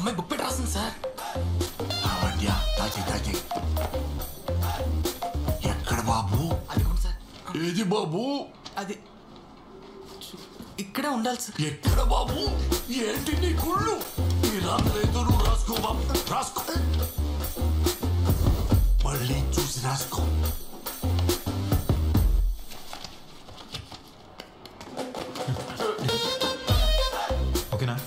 అమ్మాయి బుక్ పెట్టి రాసింది సార్ లావణ్య తాకి తాకి ఎక్కడ బాబు అదిగోండి సార్ ఏది బాబు అది చూ- ఇక్కడే ఉండాలి సార్ ఎక్కడ బాబు ఏంటి నీ కుళ్ళు నీ రాలేదు నువ్వు రాసుకో బాబు రాసుకో మళ్ళీ చూసి రాసుకో ఓకేనా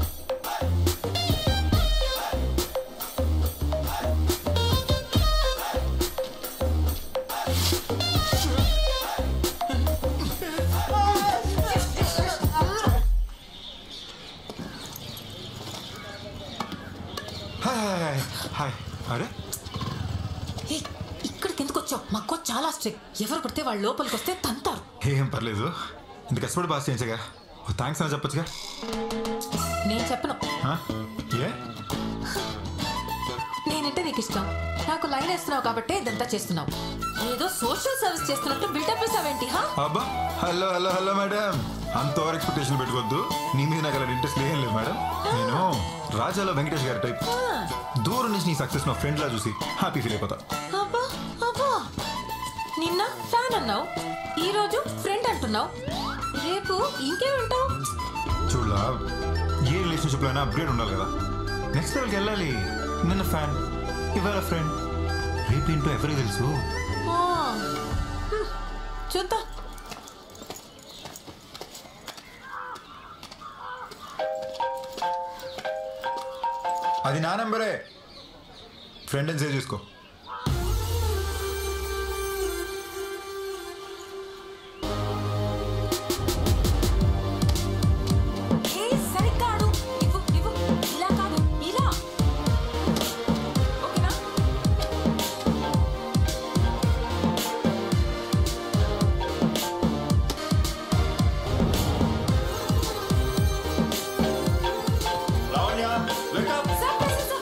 హాయ్ హాయ్ హాయ్ హాయ్ అరే ఏయ్, ఇక్కడికి ఎందుకు వచ్చావు మా కోచ్ చాలా స్ట్రిక్ట్ ఎవరు పడితే వాళ్ళు లోపలికి వస్తే తంతారు ఏం పర్లేదు ఇంత కష్టపడి పాస్ చేయించగా థ్యాంక్స్ అని చెప్పొచ్చుగా నేను చెప్పను ఆ? ఏ నేనంటే నీకు ఇష్టం నాకు లైన్ వేస్తున్నావు కాబట్టి ఇదంతా చేస్తున్నావు ఏదో సోషల్ సర్వీస్ చేస్తున్నట్టు బిల్డప్ ఇస్తావేంటి హా అబ్బా హలో హలో హలో మేడం అంత ఓవర్ ఎక్స్పెక్టేషన్ పెట్టుకోవద్దు నీ మీద నాకు అలాంటి ఇంట్రెస్ట్ ఏం లేదు మేడం నేను రాజాలో వెంకటేష్ గారి టైప్ దూరం నుంచి నీ సక్సెస్ మా ఫ్రెండ్ లా చూసి హ్యాపీ ఫీల్ అయిపోతా అబ్బా అబ్బా నిన్న ఫ్యాన్ అన్నావు ఈ రోజు ఫ్రెండ్ అంటున్నావు రేపు ఇంకేమంటావు చూడలా ఏ రిలేషన్షిప్ లో అయినా అప్గ్రేడ్ ఉండాలి కదా నెక్స్ట్ లెవెల్కి వెళ్ళాలి నిన్న ఫ్యాన్ ఇవాళ ఫ్రెండ్ రేపు ఏంటో ఎవరికి తెలుసు ఆ, హ్మ్, చూద్దాం అది నా నెంబరే ఫ్రెండ్ అని సేవ్ చేసుకో ఏ సరిగ్గా ఆడు ఇవ్వు ఇవ్వు ఇలా కాదు ఇలా ఓకేనా Lavanya welcome sir sir, sir.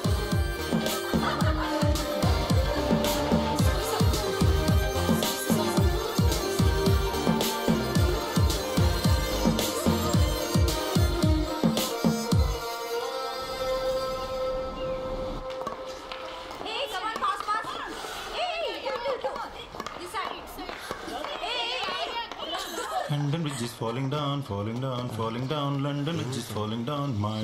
Hey, come on, pass, pass. Hey, hey, this side. Hey, hey, hey. London bridge is falling down, falling down, falling down. London bridge is falling down. My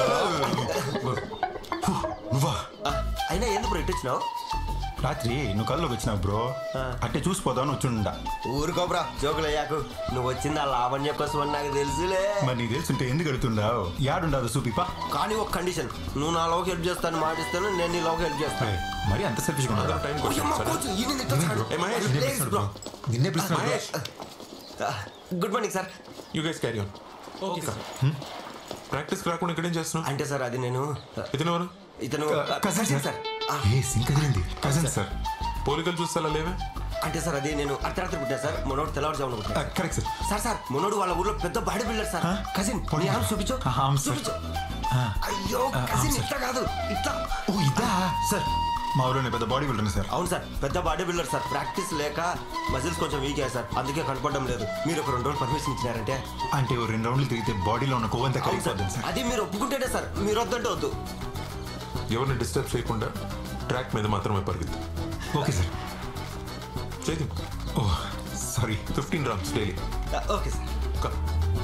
నువ్వా అయినా ఎందుకు ఇటు వచ్చినావు రాత్రి నువ్వు కల్లోకి వచ్చినావు bro అట్టే చూసిపోదామని వచ్చుండా ఊరుకోబ్రా జోకులు అయ్యాకు నువ్వు వచ్చింది ఆ లావణ్య కోసం అని నాకు తెలుసులే మరి నీకు తెలుసుంటే ఎందుకు అడుగుతుండావు యాడుండదు సూపిపా కానీ ఒక కండిషన్ నువ్వు నా లోకి హెల్ప్ చేస్తాను మాటిస్తాను నేను నీ లోకి హెల్ప్ చేస్తాను మరి అంత సెల్ఫిష్గా ఉండదా టైం క్వశ్చన్ సరే ఏ మహేష్ నిన్నే పిలుస్తున్నాడు bro. నిన్నే పిలుస్తున్నాడు bro. Mahesh good morning sir you guys carry on okay sir practice రాకుండా ఇక్కడేం చేస్తున్నావు అంటే సార్ అది నేను ఇతను ఎవరు ఇతను కజిన్ cousin సార్ ఏ సింక్ అదిరింది కజిన్ సార్ పోలికలు చూస్తే అలా లేవే అంటే సార్ అది నేను అర్ధరాత్రి పుట్టా సార్ మనోడు తెల్లవారుజామున పుట్టా కరెక్ట్ సార్ సార్ సార్ మనోడు వాళ్ళ ఊర్లో పెద్ద బాడీ బిల్డర్ సార్ ఆ? కజిన్ పోనీ. నీ ఆర్మ్ చూపించు ఆ, arm, sir. చూపించు ఆ. అయ్యో ఆ, కజిన్ arm, sir. ఇట్లా కాదు ఇట్లా ఓ ఇదా సార్ మా ఊళ్ళో పెద్ద బాడీ బిల్డర్ సార్ అవును సార్ పెద్ద బాడీ బిల్డర్ సార్ ప్రాక్టీస్ లేక మజిల్స్ కొంచెం వీక్ అయ్యాయి సార్ అందుకే కనపడడం లేదు మీరు ఒక రెండు రోజులు పర్మిషన్ ఇచ్చినారంటే అంటే ఓ రెండు రౌండ్లు తిరిగితే బాడీలో ఉన్న కొవ్వంతా అవును సార్ కలిగిపోతుంది సార్ అది మీరు ఒప్పుకుంటేనే సార్ మీరు వద్దంటే వద్దు ఎవరిని డిస్టర్బ్ చేయకుండా ట్రాక్ మీద మాత్రమే పరిగెత్తు ఓకే సార్ చేతి oh sorry fifteen grams daily okay sir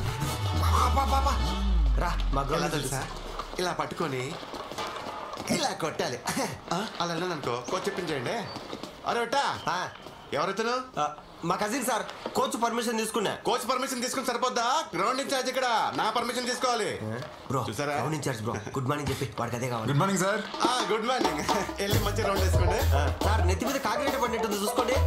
రా మా ఎలా గ్రౌండ్ తెలుసా ఇలా పట్టుకొని ఇలా కొట్టాలి ఆ, అలా అనుకో కోచ్ చెప్పించండి అరే ఒట్టా ఆ, ఎవరైతేను ఆ, మా కజిన్ సార్ కోచ్ పర్మిషన్ తీసుకున్నా కోచ్ పర్మిషన్ తీసుకుని సరిపోద్దా గ్రౌండ్ ఇన్ఛార్జ్ ఇక్కడ నా పర్మిషన్ తీసుకోవాలి బ్రో చూసారా? Ground in-charge bro good morning చెప్పి వాడికి అదే కావాలి గుడ్ మార్నింగ్ సార్ ఆ గుడ్ మార్నింగ్ వెళ్ళి మంచి రౌండ్ వేసుకోండి ఆ, సార్ నెత్తి మీద కాకిరెడ్డి పడినట్టుంది చూసుకోండి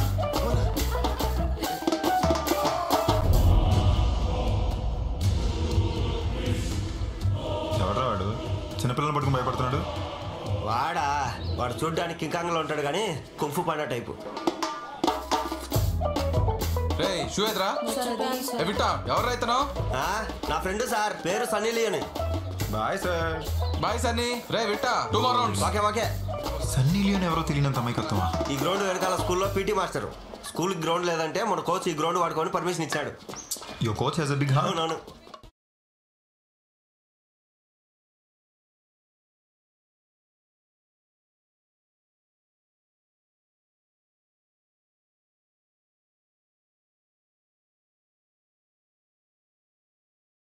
ఎవడ్రా వాడు చిన్నపిల్లలు పట్టుకుని భయపడుతున్నాడు వాడా వాడు చూడ్డానికి కింకాంగ్లో ఉంటాడు కానీ కుంఫు పండ టైపు రే షూ ఎదురా ఏ బిట్టా ఎవరు రైతను ఆ, నా ఫ్రెండ్ సార్ పేరు Sunny Leone boy sir boy Sunny రే విట్టా two more rounds okay okay Sunny Leone ఎవరో తెలియనంత అమాయకత్వమా ఈ గ్రౌండ్ వెనకాల స్కూల్లో పీటీ మాస్టర్ స్కూల్ గ్రౌండ్ లేదంటే మన కోచ్ ఈ గ్రౌండ్ వాడుకొని పర్మిషన్ ఇచ్చాడు your coach has a big heart అవునవును